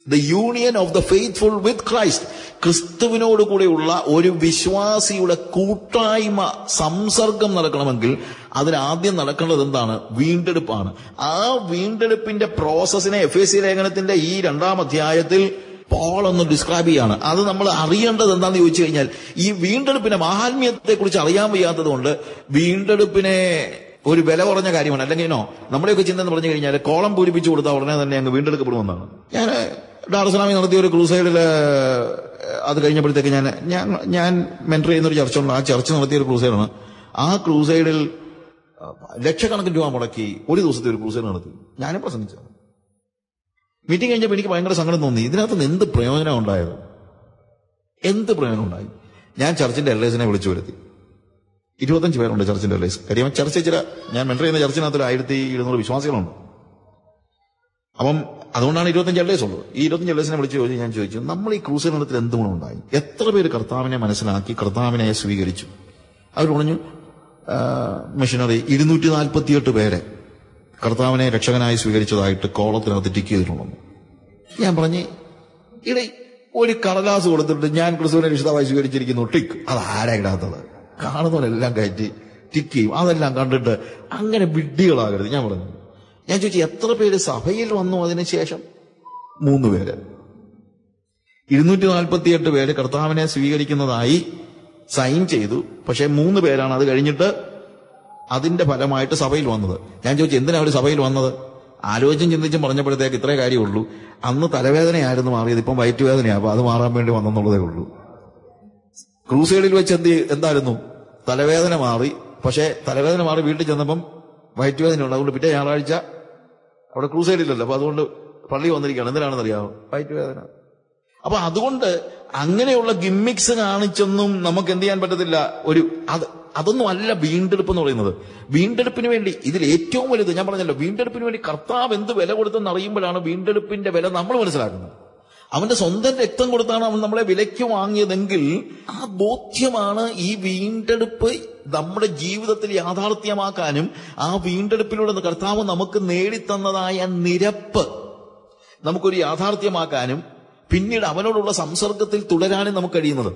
The union of the faithful with Christ ക്രിസ്തുവിനോട് കൂടെയുള്ള ഒരു വിശ്വാസിയുടെ കൂട്ടായ്മ സംസർഗം നടക്കണമെങ്കിൽ അതിനാദ്യം നടക്കേണ്ടത് എന്താണ് വീണ്ടെടുപ്പാണ് ആ വീണ്ടെടുപ്പിന്റെ പ്രോസസ്സിനെ എഫ് എസ് സി ലേഖനത്തിന്റെ ഈ രണ്ടാം അധ്യായത്തിൽ പോൾ ഒന്ന് ഡിസ്ക്രൈബ് ചെയ്യാണ് അത് നമ്മൾ അറിയേണ്ടത് എന്താണെന്ന് ചോദിച്ചു കഴിഞ്ഞാൽ ഈ വീണ്ടെടുപ്പിന്റെ മാഹാത്മ്യത്തെ കുറിച്ച് അറിയാൻ വയ്യാത്തത് കൊണ്ട് വീണ്ടെടുപ്പിനെ ഒരു വില കുറഞ്ഞ കാര്യമാണ് അല്ലെങ്കിൽ നോ നമ്മുടെയൊക്കെ ചിന്ത എന്ന് പറഞ്ഞു കഴിഞ്ഞാൽ കോളം പൂരിപ്പിച്ചു കൊടുത്താൽ ഉടനെ തന്നെ അങ്ങ് വീണ്ടെടുക്കപ്പെടുമെന്നാണ് ഞാൻ ഡാർസലാമി നടത്തിയ ഒരു ക്രൂസൈഡിൽ അത് കഴിഞ്ഞപ്പോഴത്തേക്ക് ഞാൻ ഞാൻ ഞാൻ മെന്റർ ചെയ്യുന്ന ഒരു ചർച്ച ഉണ്ട് ആ ചർച്ച നടത്തിയ ഒരു ക്രൂസൈഡാണ് ആ ക്രൂസൈഡിൽ ലക്ഷക്കണക്കിന് രൂപ മുടക്കി ഒരു ദിവസത്തെ ഒരു ക്രൂസൈഡ് നടത്തി ഞാനും പ്രസംഗിച്ചത് മീറ്റിംഗ് കഴിഞ്ഞപ്പോൾ എനിക്ക് ഭയങ്കര സങ്കടം തോന്നി ഇതിനകത്ത് നിന്ന് എന്ത് പ്രയോജനം ഉണ്ടായത് എന്ത് പ്രയോജനം ഉണ്ടായി ഞാൻ ചർച്ചിന്റെ എൽഐസിനെ വിളിച്ചു വരുത്തി ഇരുപത്തഞ്ച് പേരുണ്ട് ചർച്ചിന്റെ എൽഐസ് കാര്യം ചർച്ച ചില ഞാൻ മെന്റർ ചെയ്യുന്ന ചർച്ചിനകത്ത് ഒരു ആയിരത്തി ഇരുന്നൂറ് വിശ്വാസികളുണ്ട് അപ്പം അതുകൊണ്ടാണ് ഇരുപത്തഞ്ച് എൽഡേഴ്സ് ഉള്ളത് ഈ ഇരുപത്തഞ്ച് എൽഡേഴ്സിനെ വിളിച്ച് ചോദിച്ചു ഞാൻ ചോദിച്ചു നമ്മൾ ഈ ക്രൂസ് നടത്തിൽ എന്ത് ഗുണമുണ്ടായി എത്ര പേര് കർത്താവിനെ മനസ്സിലാക്കി കർത്താവിനെ സ്വീകരിച്ചു അവർ പറഞ്ഞു മിഷനറി ഇരുന്നൂറ്റി നാൽപ്പത്തിയെട്ട് പേരെ കർത്താവിനെ രക്ഷകനായി സ്വീകരിച്ചതായിട്ട് കോളത്തിനകത്ത് ടിക്ക് ചെയ്തിട്ടുണ്ടെന്ന് ഞാൻ പറഞ്ഞ് ഇടേ ഒരു കടലാസ് കൊടുത്തിട്ട് ഞാൻ ക്രിസ്തുവിനെ രക്ഷിതാവായി സ്വീകരിച്ചിരിക്കുന്നു ടിക്ക് അത് ആരാ ഇടാത്തത് കാണുന്നവരെല്ലാം കയറ്റി ടിക്ക് ചെയ്യും അതെല്ലാം കണ്ടിട്ട് അങ്ങനെ വിഡ്ഢികളാകരുത് ഞാൻ പറഞ്ഞു ഞാൻ ചോദിച്ചു എത്ര പേര് സഭയിൽ വന്നു അതിനുശേഷം മൂന്ന് പേര് ഇരുന്നൂറ്റി നാൽപ്പത്തിയെട്ട് പേര് കർത്താവിനെ സ്വീകരിക്കുന്നതായി സൈൻ ചെയ്തു പക്ഷെ മൂന്ന് പേരാണ് അത് കഴിഞ്ഞിട്ട് അതിന്റെ ഫലമായിട്ട് സഭയിൽ വന്നത് ഞാൻ ചോദിച്ചു എന്തിനാ അവർ സഭയിൽ വന്നത് ആലോചിച്ചും ചിന്തിച്ചും പറഞ്ഞപ്പോഴത്തേക്ക് ഇത്രേ കാര്യമുള്ളൂ അന്ന് തലവേദനയായിരുന്നു മാറിയത് ഇപ്പം വയറ്റുവേദനയാണ് അപ്പൊ അത് മാറാൻ വേണ്ടി വന്നെന്നുള്ളതേ ഉള്ളൂ ക്രൂസൈഡിൽ വെച്ച് എന്ത് എന്തായിരുന്നു തലവേദന മാറി പക്ഷേ തലവേദന മാറി വീട്ടിൽ ചെന്നപ്പം വയറ്റുവേദന ഉണ്ട് അതുകൊണ്ട് പിറ്റേ ഞായറാഴ്ച അവിടെ ക്രൂസൈഡിലല്ലോ അപ്പൊ അതുകൊണ്ട് പള്ളി വന്നിരിക്കുകയാണ് എന്തിനാണെന്ന് അറിയാമോ വയറ്റുവേദന അപ്പൊ അതുകൊണ്ട് അങ്ങനെയുള്ള ഗിമ്മിക്സ് കാണിച്ചൊന്നും നമുക്ക് എന്ത് ചെയ്യാൻ പറ്റത്തില്ല ഒരു അത് അതൊന്നും അല്ല വീണ്ടെടുപ്പ് എന്ന് പറയുന്നത് വീണ്ടെടുപ്പിന് വേണ്ടി ഇതിൽ ഏറ്റവും വലുത് ഞാൻ പറഞ്ഞല്ലോ വീണ്ടെടുപ്പിന് വേണ്ടി കർത്താവ് എന്ത് വില കൊടുത്തെന്ന് അറിയുമ്പോഴാണ് വീണ്ടെടുപ്പിന്റെ വില നമ്മൾ മനസ്സിലാക്കുന്നത് അവന്റെ സ്വന്തം രക്തം കൊടുത്താണ് അവൻ നമ്മളെ വിലയ്ക്ക് വാങ്ങിയതെങ്കിൽ ആ ബോധ്യമാണ് ഈ വീണ്ടെടുപ്പ് നമ്മുടെ ജീവിതത്തിൽ യാഥാർത്ഥ്യമാക്കാനും ആ വീണ്ടെടുപ്പിലൂടെ കർത്താവ് നമുക്ക് നേടിത്തന്നതായ നിരപ്പ് നമുക്കൊരു യാഥാർത്ഥ്യമാക്കാനും പിന്നീട് അവനോടുള്ള സംസർഗത്തിൽ തുടരാനും നമുക്ക് കഴിയുന്നത്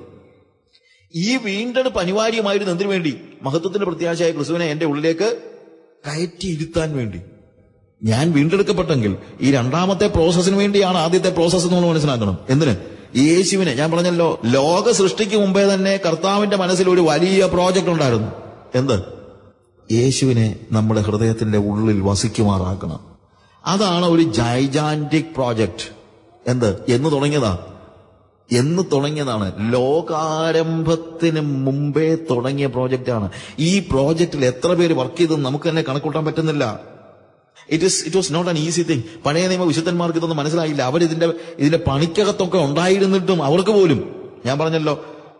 ഈ വീണ്ടെടുപ്പ് അനിവാര്യമായിരുന്നു എന്തിനു വേണ്ടി മഹത്വത്തിന്റെ പ്രത്യാശയായ ക്രിസ്തുവിനെ എന്റെ ഉള്ളിലേക്ക് കയറ്റിയിരുത്താൻ വേണ്ടി ഞാൻ വീണ്ടെടുക്കപ്പെട്ടെങ്കിൽ ഈ രണ്ടാമത്തെ പ്രോസസ്സിന് വേണ്ടിയാണ് ആദ്യത്തെ പ്രോസസ്സ് എന്ന് നമ്മൾ മനസ്സിലാക്കണം എന്തിന് യേശുവിനെ ഞാൻ പറഞ്ഞല്ലോ ലോക സൃഷ്ടിക്ക് മുമ്പേ തന്നെ കർത്താവിന്റെ മനസ്സിൽ ഒരു വലിയ പ്രോജക്റ്റ് ഉണ്ടായിരുന്നു എന്ത് യേശുവിനെ നമ്മുടെ ഹൃദയത്തിന്റെ ഉള്ളിൽ വസിക്കുമാറാക്കണം അതാണ് ഒരു ജൈജാന്റിക് പ്രോജക്റ്റ് എന്ത് എന്ന് തുടങ്ങിയതാ എന്ന് തുടങ്ങിയതാണ് ലോകാരംഭത്തിന് മുമ്പേ തുടങ്ങിയ പ്രോജക്റ്റാണ് ഈ പ്രോജക്റ്റിൽ എത്ര പേര് വർക്ക് ചെയ്തെന്ന് നമുക്ക് തന്നെ കണക്കൂട്ടാൻ പറ്റുന്നില്ല it is it was not an easy thing പഴയ നിയമ വിശുദ്ധന്മാർക്ക് ഇതൊന്നും മനസ്സിലായില്ല അവർ ഇതിന്റെ ഇതിന്റെ പണിക്കകത്തൊക്കെ ഉണ്ടായിരുന്നിട്ടും അവർക്ക് പോലും ഞാൻ പറഞ്ഞല്ലോ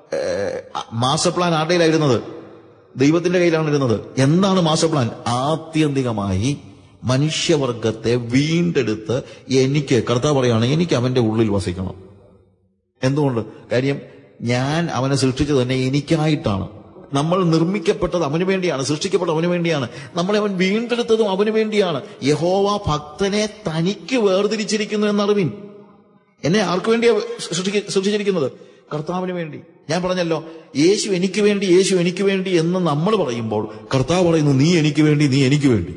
മാസ്റ്റർ പ്ലാൻ ആരുടെയിലായിരുന്നത് ദൈവത്തിന്റെ കയ്യിലാണ് ഇരുന്നത് എന്താണ് മാസ്റ്റർ പ്ലാൻ ആത്യന്തികമായി മനുഷ്യവർഗത്തെ വീണ്ടെടുത്ത് എനിക്ക് കർത്താവ് പറയാണ് എനിക്ക് അവന്റെ ഉള്ളിൽ വസിക്കണം എന്തുകൊണ്ട് കാര്യം ഞാൻ അവനെ സൃഷ്ടിച്ചത് തന്നെ എനിക്കായിട്ടാണ് നമ്മൾ നിർമ്മിക്കപ്പെട്ടത് അവന് വേണ്ടിയാണ് സൃഷ്ടിക്കപ്പെട്ടത് അവന് വേണ്ടിയാണ് നമ്മളെ അവൻ വീണ്ടെടുത്തതും അവന് വേണ്ടിയാണ് യഹോവ ഭക്തനെ തനിക്ക് വേർതിരിച്ചിരിക്കുന്നു എന്നറിവിൻ എന്നെ ആർക്കു വേണ്ടിയാ സൃഷ്ടിക്ക സൃഷ്ടിച്ചിരിക്കുന്നത് കർത്താവിന് വേണ്ടി ഞാൻ പറഞ്ഞല്ലോ യേശു എനിക്ക് വേണ്ടി യേശു എനിക്ക് വേണ്ടി എന്ന് നമ്മൾ പറയുമ്പോൾ കർത്താവ് പറയുന്നു നീ എനിക്ക് വേണ്ടി നീ എനിക്ക് വേണ്ടി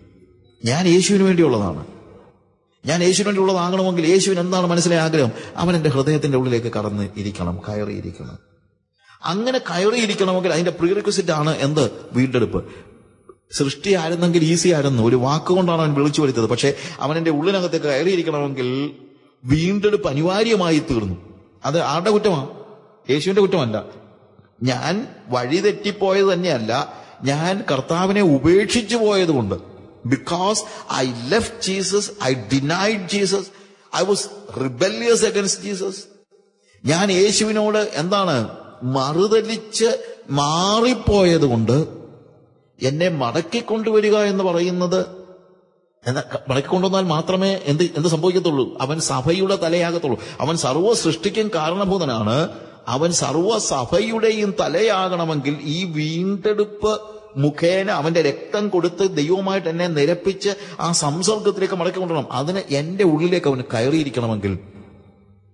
ഞാൻ യേശുവിന് വേണ്ടിയുള്ളതാണ് ഞാൻ യേശുവിന് വേണ്ടിയുള്ളതാകണമെങ്കിൽ യേശുവിന് എന്താണ് മനസ്സിലെ ആഗ്രഹം അവൻ എന്റെ ഹൃദയത്തിന്റെ ഉള്ളിലേക്ക് കടന്ന് ഇരിക്കണം കയറിയിരിക്കണം അങ്ങനെ കയറിയിരിക്കണമെങ്കിൽ അതിന്റെ പ്രീറിക്വസിറ്റ് ആണ് എന്ത് വീണ്ടെടുപ്പ് സൃഷ്ടി ആയിരുന്നെങ്കിൽ ഈസി ആയിരുന്നു ഒരു വാക്കുകൊണ്ടാണ് അവൻ വിളിച്ചു വരുത്തത് പക്ഷെ അവൻ എന്റെ ഉള്ളിനകത്തേക്ക് കയറിയിരിക്കണമെങ്കിൽ വീണ്ടെടുപ്പ് അനിവാര്യമായി തീർന്നു അത് ആരുടെ കുറ്റമാണ് യേശുവിന്റെ കുറ്റമല്ല ഞാൻ വഴി തെറ്റിപ്പോയത് തന്നെയല്ല ഞാൻ കർത്താവിനെ ഉപേക്ഷിച്ചു പോയതുകൊണ്ട് because I left Jesus I denied Jesus I was rebellious against Jesus ഞാൻ യേശുവിനോട് എന്താണ് മറുതലിച്ച് മാറിപ്പോയത് കൊണ്ട് എന്നെ മടക്കിക്കൊണ്ടുവരിക എന്ന് പറയുന്നത് എന്നാ മടക്കിക്കൊണ്ടുവന്നാൽ മാത്രമേ എന്ത് എന്ത് സംഭവിക്കത്തുള്ളൂ അവൻ സഭയുടെ തലയാകത്തുള്ളൂ അവൻ സർവ്വ സൃഷ്ടിക്കും കാരണഭൂതനാണ് അവൻ സർവ്വ സഭയുടെയും തലയാകണമെങ്കിൽ ഈ വീണ്ടെടുപ്പ് മുഖേന അവന്റെ രക്തം കൊടുത്ത് ദൈവമായിട്ട് എന്നെ നിരപ്പിച്ച് ആ സംസർഗത്തിലേക്ക് മടക്കി കൊണ്ടുവരണം അതിന് എന്റെ ഉള്ളിലേക്ക് അവന് കയറിയിരിക്കണമെങ്കിൽ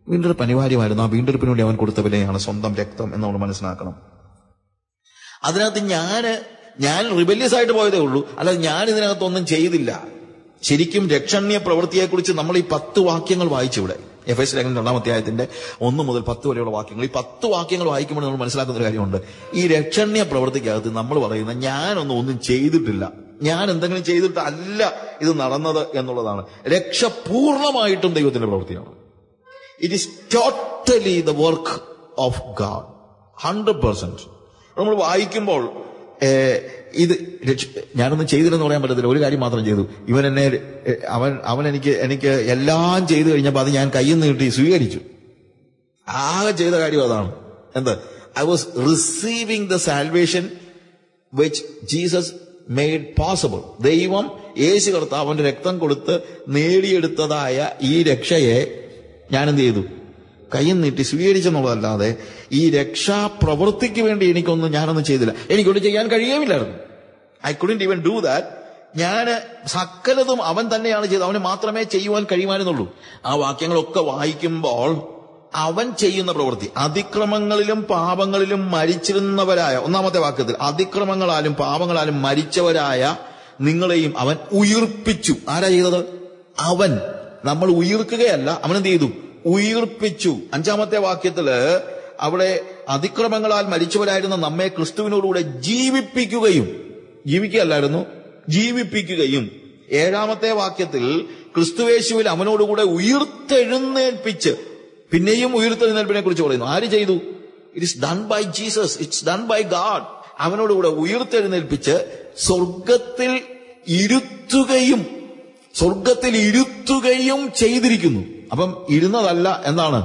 വീണ്ടെടുപ്പ് അനിവാര്യമായിരുന്നു ആ വീണ്ടെടുപ്പിന് വേണ്ടി അവൻ കൊടുത്ത വിലയാണ് സ്വന്തം രക്തം എന്ന് നമ്മൾ മനസ്സിലാക്കണം അതിനകത്ത് ഞാന് ഞാൻ റിബല്യസ് ആയിട്ട് പോയതേ ഉള്ളൂ അല്ലാതെ ഞാൻ ഇതിനകത്തൊന്നും ചെയ്തില്ല ശരിക്കും രക്ഷണ്യ പ്രവൃത്തിയെക്കുറിച്ച് നമ്മൾ ഈ പത്ത് വാക്യങ്ങൾ വായിച്ചു ഇവിടെ എഫ് എസ് ലേഖനം രണ്ടാം അധ്യായത്തിന്റെ ഒന്ന് മുതൽ പത്ത് വരെയുള്ള വാക്യങ്ങൾ ഈ പത്ത് വാക്യങ്ങൾ വായിക്കുമ്പോൾ നമ്മൾ മനസ്സിലാക്കുന്ന ഒരു കാര്യമുണ്ട് ഈ രക്ഷണ്യ പ്രവൃത്തിക്കകത്ത് നമ്മൾ പറയുന്ന ഞാനൊന്നും ഒന്നും ചെയ്തിട്ടില്ല ഞാൻ എന്തെങ്കിലും ചെയ്തിട്ട് അല്ല ഇത് നടന്നത് എന്നുള്ളതാണ് രക്ഷ പൂർണ്ണമായിട്ടും ദൈവത്തിന്റെ പ്രവൃത്തിയാണ് it is totally the work of God hundred percent നമ്മൾ വായിക്കുമ്പോൾ ഏഹ്, ഇത് രക്ഷ- ഞാനൊന്നും ചെയ്തില്ലെന്ന് പറയാൻ പറ്റത്തില്ല ഒരു കാര്യം മാത്രം ചെയ്തു ഇവൻ എന്നെ ഏഹ്, അവൻ അവൻ എനിക്ക് എനിക്ക് എല്ലാം ചെയ്തു കഴിഞ്ഞപ്പോൾ അത് ഞാൻ കയ്യിൽ നിന്ന് കിട്ടി സ്വീകരിച്ചു ആകെ ചെയ്ത കാര്യം അതാണ് എന്ത് I was receiving the salvation which Jesus made possible ദൈവം യേശു കർത്താവിന്റെ രക്തം കൊടുത്ത് നേടിയെടുത്തതായ ഈ രക്ഷയെ ഞാൻ എന്ത് ചെയ്തു കയ്യിൽ നീട്ടി സ്വീകരിച്ചെന്നുള്ളതല്ലാതെ ഈ രക്ഷാ പ്രവൃത്തിക്ക് വേണ്ടി എനിക്കൊന്നും ഞാനൊന്നും ചെയ്തില്ല എനിക്കൊന്നും ചെയ്യാൻ കഴിയുമില്ലായിരുന്നു I couldn't even do that ഞാൻ സകലതും അവൻ തന്നെയാണ് ചെയ്തത് അവന് മാത്രമേ ചെയ്യുവാൻ കഴിയുമായിരുന്നുള്ളൂ ആ വാക്യങ്ങളൊക്കെ വായിക്കുമ്പോൾ അവൻ ചെയ്യുന്ന പ്രവൃത്തി അതിക്രമങ്ങളിലും പാപങ്ങളിലും മരിച്ചിരുന്നവരായ ഒന്നാമത്തെ വാക്യത്തിൽ അതിക്രമങ്ങളാലും പാപങ്ങളാലും മരിച്ചവരായ നിങ്ങളെയും അവൻ ഉയിർപ്പിച്ചു ആരാ ചെയ്തത് അവൻ നമ്മൾ ഉയിർക്കുകയല്ല അവൻ എന്ത് ചെയ്തു ഉയിർപ്പിച്ചു അഞ്ചാമത്തെ വാക്യത്തില് അവിടെ അതിക്രമങ്ങളാൽ മരിച്ചവരായിരുന്ന നമ്മെ ക്രിസ്തുവിനോടുകൂടെ ജീവിപ്പിക്കുകയും ജീവിക്കുകയല്ലായിരുന്നു ജീവിപ്പിക്കുകയും ഏഴാമത്തെ വാക്യത്തിൽ ക്രിസ്തുവേശുവിൽ അവനോടുകൂടെ ഉയർത്തെഴുന്നേൽപ്പിച്ച് പിന്നെയും ഉയർത്തെഴുന്നേൽപ്പിനെ കുറിച്ച് പറയുന്നു ആര് ചെയ്തു it is done by Jesus it's done by God അവനോടുകൂടെ ഉയർത്തെഴുന്നേൽപ്പിച്ച് സ്വർഗത്തിൽ ഇരുത്തുകയും സ്വർഗത്തിൽ ഇരുത്തുകയും ചെയ്തിരിക്കുന്നു അപ്പം ഇരുന്നതല്ല എന്താണ്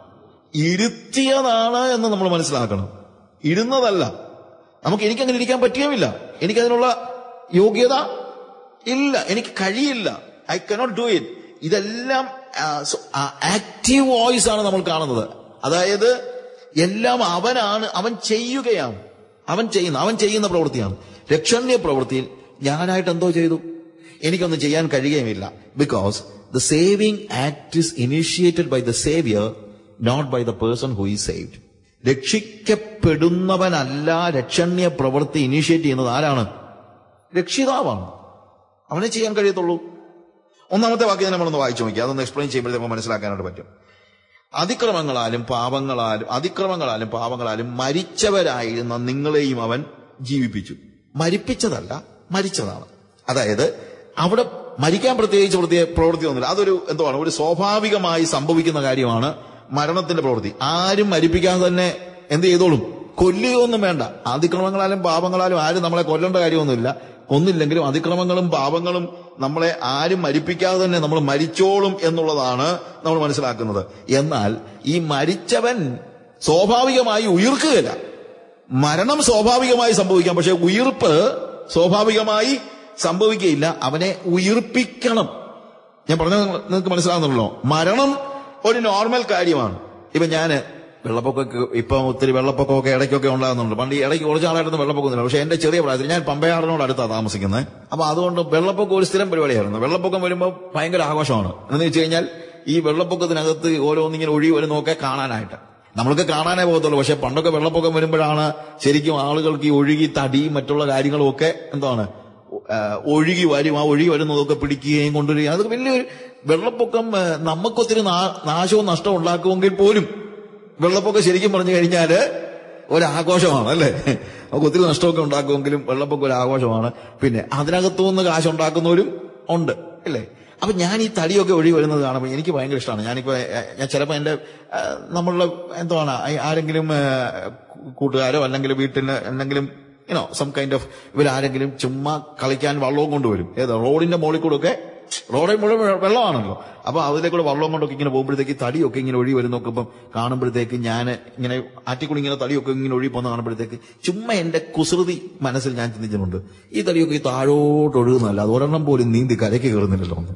ഇരുത്തിയതാണ് എന്ന് നമ്മൾ മനസ്സിലാക്കണം ഇരുന്നതല്ല നമുക്ക് എനിക്കങ്ങനെ ഇരിക്കാൻ പറ്റുകയുമില്ല എനിക്കതിനുള്ള യോഗ്യത ഇല്ല എനിക്ക് കഴിയില്ല ഐ കനോട്ട് ഡു ഇറ്റ് ഇതെല്ലാം ആക്റ്റീവ് വോയിസ് ആണ് നമ്മൾ കാണുന്നത് അതായത് എല്ലാം അവനാണ് അവൻ ചെയ്യുകയാണ് അവൻ ചെയ്യുന്ന അവൻ ചെയ്യുന്ന പ്രവൃത്തിയാണ് രക്ഷണ്യ പ്രവൃത്തിയിൽ ഞാനായിട്ട് എന്തോ ചെയ്തു എനിക്കൊന്നും ചെയ്യാൻ കഴിയുകയുമില്ല because the saving act is initiated by the saviour not by the person who is saved രക്ഷിക്കപ്പെടുന്നവനല്ല രക്ഷണ്യ പ്രവൃത്തി ഇനിഷ്യേറ്റ് ചെയ്യുന്നത് ആരാണ് രക്ഷിതാവാണ് അവനെ ചെയ്യാൻ കഴിയത്തുള്ളൂ ഒന്നാമത്തെ വാക്യം നമ്മളൊന്ന് വായിച്ചു നോക്കി അതൊന്ന് എക്സ്പ്ലെയിൻ ചെയ്യുമ്പോഴത്തേക്ക് മനസ്സിലാക്കാനായിട്ട് പറ്റും അതിക്രമങ്ങളാലും പാപങ്ങളാലും അതിക്രമങ്ങളാലും പാപങ്ങളാലും മരിച്ചവരായിരുന്ന നിങ്ങളെയും അവൻ ജീവിപ്പിച്ചു മരിപ്പിച്ചതല്ല മരിച്ചതാണ് അതായത് അവിടെ മരിക്കാൻ പ്രത്യേകിച്ച് പ്രത്യേക പ്രവൃത്തി ഒന്നുമില്ല അതൊരു എന്തുവാണ് ഒരു സ്വാഭാവികമായി സംഭവിക്കുന്ന കാര്യമാണ് മരണത്തിന്റെ പ്രവൃത്തി ആരും മരിപ്പിക്കാതെ തന്നെ എന്ത് ചെയ്തോളും കൊല്ലുകയൊന്നും വേണ്ട അതിക്രമങ്ങളാലും പാപങ്ങളാലും ആരും നമ്മളെ കൊല്ലേണ്ട കാര്യമൊന്നുമില്ല കൊന്നില്ലെങ്കിലും അതിക്രമങ്ങളും പാപങ്ങളും നമ്മളെ ആരും മരിപ്പിക്കാതെ തന്നെ നമ്മൾ മരിച്ചോളും എന്നുള്ളതാണ് നമ്മൾ മനസ്സിലാക്കുന്നത് എന്നാൽ ഈ മരിച്ചവൻ സ്വാഭാവികമായി ഉയർക്കുകയില്ല മരണം സ്വാഭാവികമായി സംഭവിക്കാം പക്ഷെ ഉയിർപ്പ് സ്വാഭാവികമായി സംഭവിക്കുകയില്ല അവനെ ഉയിർപ്പിക്കണം ഞാൻ പറഞ്ഞത് നിങ്ങൾക്ക് മനസ്സിലാകുന്നുള്ളൂ മരണം ഒരു നോർമൽ കാര്യമാണ് ഇപ്പൊ ഞാന് വെള്ളപ്പൊക്കമൊക്കെ ഇപ്പൊ ഒത്തിരി വെള്ളപ്പൊക്കമൊക്കെ ഇടയ്ക്കൊക്കെ ഉണ്ടാകുന്നുണ്ട് പണ്ട് ഈ ഇടയ്ക്ക് കുറച്ച് നാളായിരുന്നു വെള്ളപ്പൊക്കമൊന്നുമില്ല പക്ഷെ എന്റെ ചെറിയ പ്രായത്തിൽ ഞാൻ പമ്പയാറിനോട് അടുത്താണ് താമസിക്കുന്നത് അപ്പൊ അതുകൊണ്ട് വെള്ളപ്പൊക്കം ഒരു സ്ഥിരം പരിപാടിയായിരുന്നു വെള്ളപ്പൊക്കം വരുമ്പോൾ ഭയങ്കര ആഘോഷമാണ് എന്ന് വെച്ച് കഴിഞ്ഞാൽ ഈ വെള്ളപ്പൊക്കത്തിനകത്ത് ഓരോന്നിങ്ങനെ ഒഴി വരുന്നൊക്കെ കാണാനായിട്ട് നമ്മൾക്ക് കാണാനേ പോകത്തുള്ളൂ പക്ഷെ പണ്ടൊക്കെ വെള്ളപ്പൊക്കം വരുമ്പോഴാണ് ശരിക്കും ആളുകൾക്ക് ഈ ഒഴുകി തടിയും മറ്റുള്ള കാര്യങ്ങളും ഒക്കെ എന്താണ് ആ, ഒഴുകി വരും ആ ഒഴുകി വരുന്നതൊക്കെ പിടിക്കുകയും കൊണ്ടുവരികയും അതൊക്കെ വലിയൊരു വെള്ളപ്പൊക്കം ആ, നമുക്കൊത്തിരി നാ- നാശവും നഷ്ടവും ഉണ്ടാക്കുമെങ്കിൽ പോലും വെള്ളപ്പൊക്കം ശരിക്കും പറഞ്ഞു കഴിഞ്ഞാല് ഒരാഘോഷമാണ് അല്ലേ നമുക്ക് ഒത്തിരി നഷ്ടമൊക്കെ ഉണ്ടാക്കുമെങ്കിലും വെള്ളപ്പൊക്കം ഒരു ആഘോഷമാണ് പിന്നെ അതിനകത്തുനിന്ന് കാശുണ്ടാക്കുന്നവരും ഉണ്ട് അല്ലേ അപ്പൊ ഞാൻ ഈ തടിയൊക്കെ ഒഴി വരുന്നത് കാണുമ്പോൾ എനിക്ക് ഭയങ്കര ഇഷ്ടമാണ് ഞാനിപ്പോ ഏ, ഞാൻ ചിലപ്പോൾ എന്റെ ആ, നമ്മളുടെ എന്താണ് ആരെങ്കിലും ആ, കൂട്ടുകാരോ അല്ലെങ്കിൽ വീട്ടിൽ എന്തെങ്കിലും യുനോ സം കൈൻഡ് ഓഫ് ഇവരാരെങ്കിലും ചുമ്മാ കളിക്കാൻ വള്ളവും കൊണ്ടുവരും ഏതാ റോഡിന്റെ മുകളിൽ കൂടെ ഒക്കെ റോഡിൽ മുഴുവൻ വെ- വെള്ളമാണല്ലോ അപ്പൊ അതിലേക്കൂടെ വള്ളം കൊണ്ടൊക്കെ ഇങ്ങനെ പോകുമ്പോഴത്തേക്ക് തടിയൊക്കെ ഇങ്ങനെ ഒഴി വരുന്നൊക്കെ ഇപ്പം കാണുമ്പോഴത്തേക്ക് ഞാൻ ഇങ്ങനെ ആറ്റിക്കൂടി ഇങ്ങനെ തടിയൊക്കെ ഇങ്ങനെ ഒഴി പോകുന്ന കാണുമ്പോഴത്തേക്ക് ചുമ്മാ എന്റെ കുസൃതി മനസ്സിൽ ഞാൻ ചിന്തിച്ചിട്ടുണ്ട് ഈ തടിയൊക്കെ ഈ താഴോട്ട് ഒഴുകുന്നതല്ല അത് ഒരെണ്ണം പോലും നീന്തി കരയ്ക്ക് കയറുന്നില്ലല്ലോ ഒന്ന്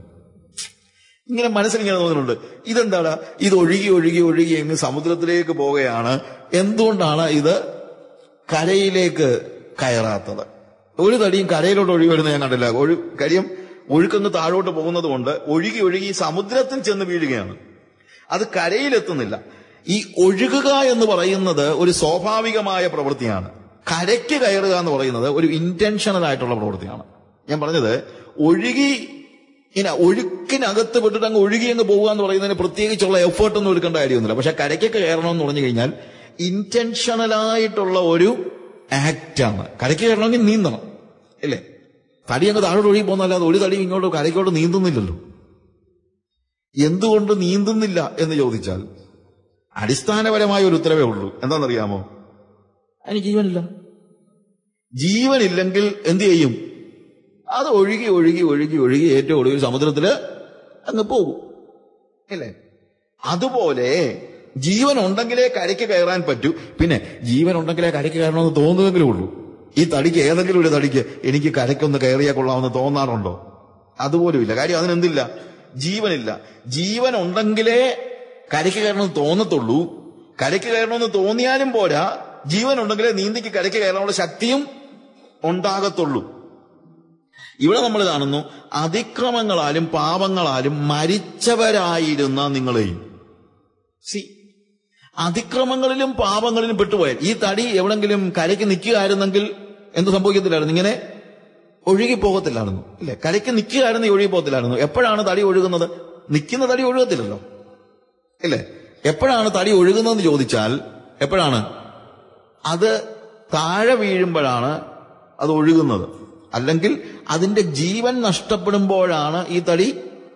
ഇങ്ങനെ മനസ്സിൽ ഇങ്ങനെ തോന്നുന്നുണ്ട് ഇതെന്താണ് ഇത് ഒഴുകി ഒഴുകി ഒഴുകി അങ്ങ് സമുദ്രത്തിലേക്ക് പോവുകയാണ് എന്തുകൊണ്ടാണ് ഇത് കരയിലേക്ക് കയറാത്തത് ഒരു തടിയും കരയിലോട്ട് ഒഴുകി വരുന്നത് ഞാൻ കണ്ടില്ല ഒരു കാര്യം ഒഴുക്കങ്ങ് താഴോട്ട് പോകുന്നത് കൊണ്ട് ഒഴുകി ഒഴുകി സമുദ്രത്തിൽ ചെന്ന് വീഴുകയാണ് അത് കരയിലെത്തുന്നില്ല ഈ ഒഴുകുക എന്ന് പറയുന്നത് ഒരു സ്വാഭാവികമായ പ്രവൃത്തിയാണ് കരയ്ക്ക് കയറുക എന്ന് പറയുന്നത് ഒരു ഇന്റൻഷണൽ ആയിട്ടുള്ള പ്രവൃത്തിയാണ് ഞാൻ പറഞ്ഞത് ഒഴുകി ഇങ്ങനെ ഒഴുക്കിനകത്ത് വിട്ടിട്ട് അങ്ങ് ഒഴുകി അങ്ങ് പോകുക എന്ന് പറയുന്നതിന് പ്രത്യേകിച്ചുള്ള എഫേർട്ട് ഒന്നും എടുക്കേണ്ട കാര്യമൊന്നുമില്ല പക്ഷെ കരയ്ക്കൊക്കെ കയറണമെന്ന് പറഞ്ഞു കഴിഞ്ഞാൽ ഇന്റൻഷണലായിട്ടുള്ള ഒരു ആക്റ്റാണ് കരയ്ക്ക് കയറണമെങ്കിൽ നീന്തണം അല്ലേ തടി അങ്ങ് താഴോട്ട് ഒഴുകി പോകുന്നല്ലാതെ ഒരു തടി ഇങ്ങോട്ട് കരയ്ക്കോട്ട് നീന്തുന്നില്ലല്ലോ എന്തുകൊണ്ട് നീന്തുന്നില്ല എന്ന് ചോദിച്ചാൽ അടിസ്ഥാനപരമായ ഒരു ഉത്തരവേ ഉള്ളൂ എന്താണെന്നറിയാമോ അതിന് ജീവനില്ല ജീവനില്ലെങ്കിൽ എന്ത് ചെയ്യും അത് ഒഴുകി ഒഴുകി ഒഴുകി ഒഴുകി ഏറ്റവും ഒടുവിൽ സമുദ്രത്തില് അങ്ങ് പോകും അല്ലേ അതുപോലെ ജീവൻ ഉണ്ടെങ്കിലേ കരയ്ക്ക് കയറാൻ പറ്റൂ പിന്നെ ജീവൻ ഉണ്ടെങ്കിലേ കരയ്ക്ക് കയറണമെന്ന് തോന്നുമെങ്കിലേ ഉള്ളൂ ഈ തടിക്ക് ഏതെങ്കിലും ഒരു തടിക്ക് എനിക്ക് കരയ്ക്കൊന്ന് കയറിയാൽ കൊള്ളാമെന്ന് തോന്നാറുണ്ടോ അതുപോലുമില്ല കാര്യം അതിനെന്തില്ല ജീവനില്ല ജീവൻ ഉണ്ടെങ്കിലേ കരയ്ക്ക് കയറണമെന്ന് തോന്നത്തുള്ളൂ കരയ്ക്ക് കയറണമെന്ന് തോന്നിയാലും പോരാ ജീവൻ ഉണ്ടെങ്കിലേ നീന്തിക്ക് കരയ്ക്ക് കയറാനുള്ള ശക്തിയും ഉണ്ടാകത്തുള്ളൂ ഇവിടെ നമ്മൾ കാണുന്നു അതിക്രമങ്ങളാലും പാപങ്ങളാലും മരിച്ചവരായിരുന്ന നിങ്ങളെയും സി അതിക്രമങ്ങളിലും പാപങ്ങളിലും പെട്ടുപോയാൽ ഈ തടി എവിടെങ്കിലും കരയ്ക്ക് നിൽക്കുകയായിരുന്നെങ്കിൽ എന്ത് സംഭവിക്കത്തില്ലായിരുന്നു ഇങ്ങനെ ഒഴുകി പോകത്തില്ലായിരുന്നു ഇല്ലേ കരയ്ക്ക് നിൽക്കുകയായിരുന്നു ഒഴുകി പോകത്തില്ലായിരുന്നു എപ്പോഴാണ് തടി ഒഴുകുന്നത് നിൽക്കുന്ന തടി ഒഴുകത്തില്ലല്ലോ ഇല്ലേ എപ്പോഴാണ് തടി ഒഴുകുന്നതെന്ന് ചോദിച്ചാൽ എപ്പോഴാണ് അത് താഴെ വീഴുമ്പോഴാണ് അത് ഒഴുകുന്നത് അല്ലെങ്കിൽ അതിന്റെ ജീവൻ നഷ്ടപ്പെടുമ്പോഴാണ് ഈ തടി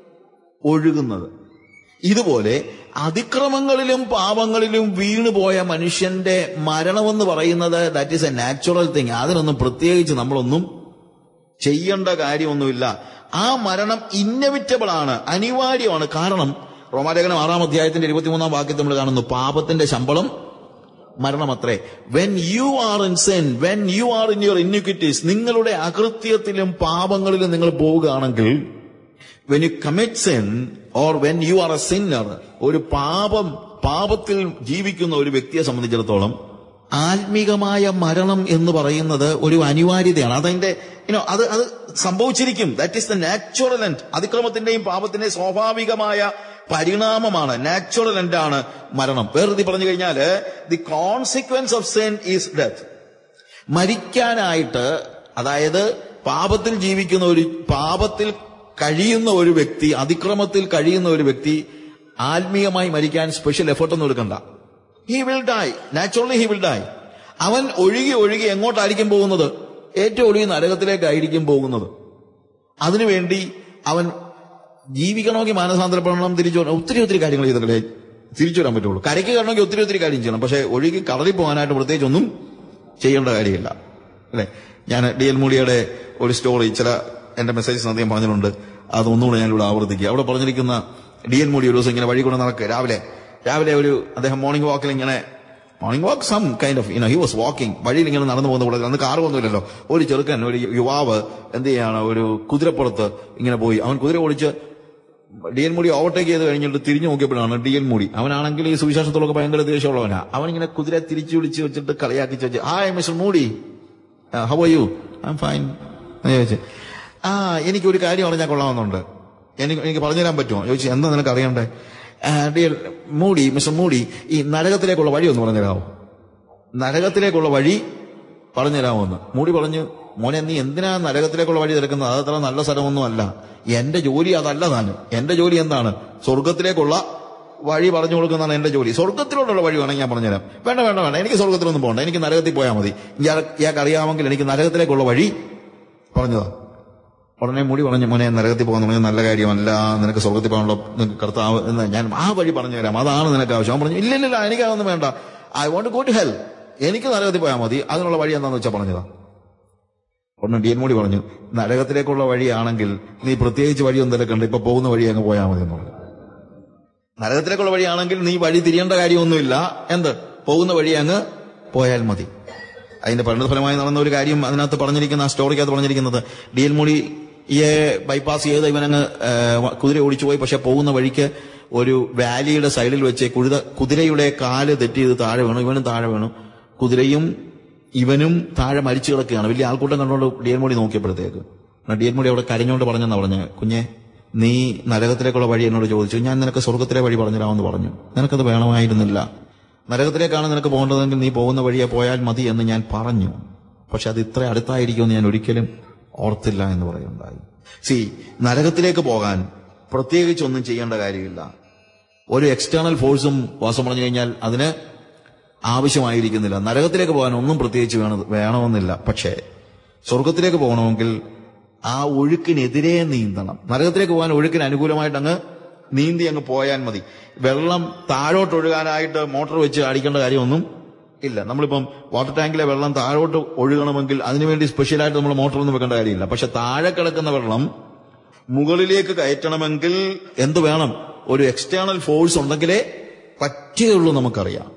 ഒഴുകുന്നത് ഇതുപോലെ അതിക്രമങ്ങളിലും പാപങ്ങളിലും വീണുപോയ മനുഷ്യന്റെ മരണമെന്ന് പറയുന്നത് that is a natural thing അതിനൊന്നും പ്രത്യേകിച്ച് നമ്മളൊന്നും ചെയ്യേണ്ട കാര്യമൊന്നുമില്ല ആ മരണം ഇന്നവിറ്റബിൾ ആണ് അനിവാര്യമാണ് കാരണം റോമാലേഖനം ആറാം അധ്യായത്തിന്റെ ഇരുപത്തിമൂന്നാം വാക്യത്തിൽ നമ്മൾ കാണുന്നു പാപത്തിന്റെ ശമ്പളം മരണമത്രേ when you are in sin when you are in your iniquities നിങ്ങളുടെ അകൃത്യത്തിലും പാപങ്ങളിലും നിങ്ങൾ പോവുകയാണെങ്കിൽ when you commit sin or when you are a sinner ഒരു പാപം പാപത്തിൽ ജീവിക്കുന്ന ഒരു വ്യക്തിയെ സംബന്ധിച്ചിടത്തോളം ആത്മീകമായ മരണം എന്ന് പറയുന്നത് ഒരു അനിവാര്യതയാണ് അതിന്റെ യുനോ അത് അത് സംഭവിച്ചിരിക്കും that is the natural end അതിക്രമത്തിന്റെയും പാപത്തിന്റെയും സ്വാഭാവികമായ പരിണാമമാണ് നാച്ചുറൽ എൻഡ് ആണ് മരണം വേറെ പറഞ്ഞു കഴിഞ്ഞാൽ the consequence of sin is death മരിക്കാനായിട്ട് അതായത് പാപത്തിൽ ജീവിക്കുന്ന ഒരു പാപത്തിൽ കഴിയുന്ന ഒരു വ്യക്തി അതിക്രമത്തിൽ കഴിയുന്ന ഒരു വ്യക്തി ആത്മീയമായി മരിക്കാൻ സ്പെഷ്യൽ എഫേർട്ട് ഒന്നും എടുക്കണ്ട he will die naturally he will die അവൻ ഒഴുകി ഒഴുകി എങ്ങോട്ടായിരിക്കും പോകുന്നത് ഏറ്റവും ഒഴുകി നരകത്തിലേക്കായിരിക്കും പോകുന്നത് അതിനുവേണ്ടി അവൻ ജീവിക്കണമെങ്കിൽ മാനസാന്തരപ്പെടണം തിരിച്ചു വരണം. ഒത്തിരി ഒത്തിരി കാര്യങ്ങൾ ചെയ്തിട്ടേ തിരിച്ചു വരാൻ പറ്റുള്ളൂ കരയ്ക്ക് കയറണമെങ്കിൽ ഒത്തിരി ഒത്തിരി കാര്യം ചെയ്യണം പക്ഷെ ഒഴുകി കടലിൽ പോകാനായിട്ട് പ്രത്യേകിച്ച് ഒന്നും ചെയ്യേണ്ട കാര്യമില്ല അല്ലെ ഞാൻ ഡി എൽ മൂടിയുടെ ഒരു സ്റ്റോറി ചില എന്റെ മെസ്സേജസ് അദ്ദേഹം പറഞ്ഞിട്ടുണ്ട് അതൊന്നുകൂടെ ഞാനിവിടെ ആവർത്തിക്കുക അവിടെ പറഞ്ഞിരിക്കുന്ന ഡി എൽ മൂടി ഒരു ദിവസം ഇങ്ങനെ വഴി കൊണ്ട് നടക്കുക രാവിലെ രാവിലെ ഒരു അദ്ദേഹം മോർണിംഗ് വാക്കിൽ ഇങ്ങനെ morning walk some kind of you know he was walking വഴിയിൽ ഇങ്ങനെ നടന്നു പോകുന്ന കൂടെ അന്ന് കാർ ഒന്നുമില്ലല്ലോ ഒരു ചെറുക്കൻ ഒരു യുവാവ് എന്ത് ചെയ്യാണ് ഒരു കുതിരപ്പുറത്ത് ഇങ്ങനെ പോയി അവൻ കുതിര ഓടിച്ച് ഡി എൻ മൂടി ഓവർടേക്ക് ചെയ്ത് കഴിഞ്ഞിട്ട് തിരിഞ്ഞു നോക്കിയപ്പോഴാണ് ഡി എൻ മൂടി അവനാണെങ്കിൽ ഈ സുവിശേഷത്തോളൊക്കെ ഭയങ്കര ദേഷ്യമുള്ളവനാ അവൻ ഇങ്ങനെ കുതിര തിരിച്ചു വിളിച്ച് വെച്ചിട്ട് കളിയാക്കി വെച്ച് hi mister Moody how are you I am fine എന്ന് ചോദിച്ചു ആ എനിക്ക് ഒരു കാര്യം അറിഞ്ഞാൽ കൊള്ളാമെന്നുണ്ട് എനിക്ക് എനിക്ക് പറഞ്ഞുതരാൻ പറ്റുമോ ചോദിച്ചു എന്താ നിനക്ക് അറിയണ്ടേ ഡിയർ മൂടി മിസ്റ്റർ മൂടി ഈ നരകത്തിലേക്കുള്ള വഴി ഒന്ന് പറഞ്ഞുതരാമോ നരകത്തിലേക്കുള്ള വഴി പറഞ്ഞുതരാമോ എന്ന് മൂടി പറഞ്ഞു മോനെ നീ എന്തിനാ നരകത്തിലേക്കുള്ള വഴി തിരക്കുന്നത് അത് അത്ര നല്ല സ്ഥലമൊന്നും അല്ല എന്റെ ജോലി അതല്ല താനും എന്റെ ജോലി എന്താണ് സ്വർഗത്തിലേക്കുള്ള വഴി പറഞ്ഞു കൊടുക്കുന്നതാണ് എന്റെ ജോലി സ്വർഗത്തിലോട്ടുള്ള വഴി വേണമെങ്കിൽ ഞാൻ പറഞ്ഞുതരാം വേണ്ട വേണ്ട വേണ്ട എനിക്ക് സ്വർഗത്തിലൊന്നും പോകണ്ട എനിക്ക് നരകത്തിൽ പോയാൽ മതി ഇയാൾ ഇയാൾക്ക് അറിയാമെങ്കിൽ എനിക്ക് നരകത്തിലേക്കുള്ള വഴി പറഞ്ഞതാ ഉടനെ മുടി പറഞ്ഞു മോനെ നരകത്തിൽ പോകാൻ തുടങ്ങി നല്ല കാര്യമല്ല നിനക്ക് സ്വർഗത്തിൽ പോകാനുള്ള നിനക്ക് കർത്താവ് എന്ന് ഞാൻ ആ വഴി പറഞ്ഞു തരാം അതാണ് നിനക്ക് ആവശ്യം അവൻ പറഞ്ഞു ഇല്ല ഇല്ല ഇല്ല എനിക്ക് അതൊന്നും വേണ്ട I won't go to hell എനിക്ക് നരകത്തിൽ പോയാൽ മതി അതിനുള്ള വഴി എന്താണെന്ന് വെച്ചാൽ പറഞ്ഞതാ ഉടനെ ഡി എൻ മോഡി പറഞ്ഞു നരകത്തിലേക്കുള്ള വഴിയാണെങ്കിൽ നീ പ്രത്യേകിച്ച് വഴിയൊന്നും തിരക്കണ്ട ഇപ്പൊ പോകുന്ന വഴി അങ്ങ് പോയാൽ മതി എന്ന് പറഞ്ഞു നരകത്തിലേക്കുള്ള വഴിയാണെങ്കിൽ നീ വഴി തിരിയേണ്ട കാര്യമൊന്നുമില്ല എന്ത് പോകുന്ന വഴി അങ്ങ് പോയാൽ മതി അതിന്റെ പരിണതഫലമായി നടന്ന ഒരു കാര്യം അതിനകത്ത് പറഞ്ഞിരിക്കുന്ന ആ സ്റ്റോറിക്കകത്ത് പറഞ്ഞിരിക്കുന്നത് ഡി എൽ മോഡിയെ ബൈപ്പാസ് ചെയ്ത് ഇവനങ്ങ് ആ, കുതിര ഓടിച്ചു പോയി പക്ഷെ പോകുന്ന വഴിക്ക് ഒരു വാലിയുടെ സൈഡിൽ വെച്ച് കുതിര കുതിരയുടെ കാല് തെറ്റി ഇത് താഴെ വീണു ഇവനും താഴെ വീണു കുതിരയും ഇവനും താഴെ മരിച്ചു കിടക്കുകയാണ് വലിയ ആൾക്കൂട്ടം കണ്ടുകൊണ്ട് ഡി എൽ മോഡി നോക്കിയപ്പോഴത്തേക്ക് ഡി എൽ മോഡി അവിടെ കരഞ്ഞോണ്ട് പറഞ്ഞെന്നാ പറഞ്ഞ കുഞ്ഞെ നീ നരകത്തിലേക്കുള്ള വഴി എന്നോട് ചോദിച്ചു ഞാൻ നിനക്ക് സ്വർഗത്തിലെ വഴി പറഞ്ഞുതരാമെന്ന് പറഞ്ഞു നിനക്കത് വേണമായിരുന്നില്ല നരകത്തിലേക്കാണ് നിനക്ക് പോകേണ്ടതെങ്കിൽ നീ പോകുന്ന വഴിയെ പോയാൽ മതി എന്ന് ഞാൻ പറഞ്ഞു പക്ഷെ അത് ഇത്ര അടുത്തായിരിക്കുമെന്ന് ഞാൻ ഒരിക്കലും ഓർത്തില്ല എന്ന് പറയുണ്ടായി സി നരകത്തിലേക്ക് പോകാൻ പ്രത്യേകിച്ച് ഒന്നും ചെയ്യേണ്ട കാര്യമില്ല ഒരു എക്സ്റ്റേണൽ ഫോഴ്സും വാസം പറഞ്ഞു കഴിഞ്ഞാൽ അതിന് ആവശ്യമായിരിക്കുന്നില്ല നരകത്തിലേക്ക് പോകാൻ ഒന്നും പ്രത്യേകിച്ച് വേണ വേണമെന്നില്ല പക്ഷേ സ്വർഗത്തിലേക്ക് പോകണമെങ്കിൽ ആ ഒഴുക്കിനെതിരെ നീന്തണം നരകത്തിലേക്ക് പോകാൻ ഒഴുക്കിന് അനുകൂലമായിട്ട് അങ്ങ് നീന്തി അങ്ങ് പോയാൽ മതി വെള്ളം താഴോട്ട് ഒഴുകാനായിട്ട് മോട്ടോർ വെച്ച് അടിക്കേണ്ട കാര്യമൊന്നും ഇല്ല നമ്മളിപ്പം വാട്ടർ ടാങ്കിലെ വെള്ളം താഴോട്ട് ഒഴുകണമെങ്കിൽ അതിനുവേണ്ടി സ്പെഷ്യലായിട്ട് നമ്മൾ മോട്ടറൊന്നും വെക്കേണ്ട കാര്യമില്ല പക്ഷെ താഴെ കിടക്കുന്ന വെള്ളം മുകളിലേക്ക് കയറ്റണമെങ്കിൽ എന്ത് വേണം ഒരു എക്സ്റ്റേണൽ ഫോഴ്സ് ഉണ്ടെങ്കിലേ പറ്റുകയുള്ളൂ നമുക്കറിയാം